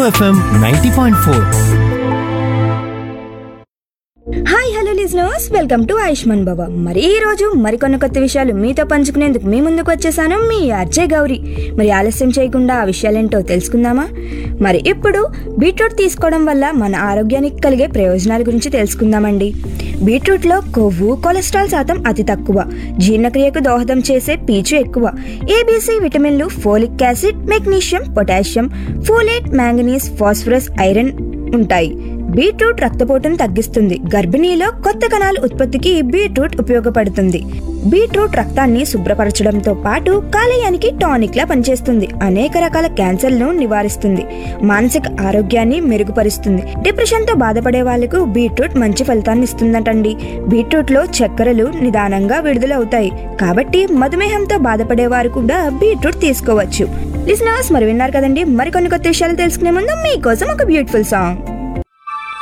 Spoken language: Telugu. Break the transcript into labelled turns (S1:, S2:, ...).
S1: FM ninety point four
S2: hi hello listeners welcome to Ayushman Baba మరి ఈ రోజు మరికొన్ని కొత్త విషయాలు మీతో పంచుకునేందుకు మీ ముందుకు వచ్చేసాను మీ అర్జయ్ గౌరీ మరి ఆలస్యం చేయకుండా ఆ విషయాలేంటో తెలుసుకుందామా మరి ఇప్పుడు బీట్రూట్ తీసుకోవడం వల్ల మన ఆరోగ్యానికి కలిగే ప్రయోజనాల గురించి తెలుసుకుందామండి బీట్రూట్లో కొవ్వు కొలెస్ట్రాల్ శాతం అతి తక్కువ జీర్ణక్రియకు దోహదం చేసే పీచు ఎక్కువ ఏబీసీ విటమిన్లు folic acid magnesium potassium folate manganese phosphorus iron ఉంటాయి బీట్రూట్ రక్తపోటును తగ్గిస్తుంది గర్భిణీలో కొత్త కణాల ఉత్పత్తికి బీట్రూట్ ఉపయోగపడుతుంది బీట్రూట్ రక్తాన్ని శుభ్రపరచడంతో పాటు కాలేయానికి టానిక్ లా పనిచేస్తుంది అనేక రకాల క్యాన్సర్లను నివారిస్తుంది మానసిక ఆరోగ్యాన్ని మెరుగుపరుస్తుంది డిప్రెషన్ తో బాధపడే వాళ్ళకు బీట్రూట్ మంచి ఫలితాన్ని ఇస్తుందటండి బీట్రూట్ లో చక్కెరలు నిదానంగా విడుదలవుతాయి కాబట్టి మధుమేహంతో బాధపడే వారు కూడా బీట్రూట్ తీసుకోవచ్చు లిసనర్స్ మరి విన్నారు కదండి మరికొన్ని కొత్త విషయాలు తెలుసుకునే ముందు మీకోసం ఒక బ్యూటిఫుల్ సాంగ్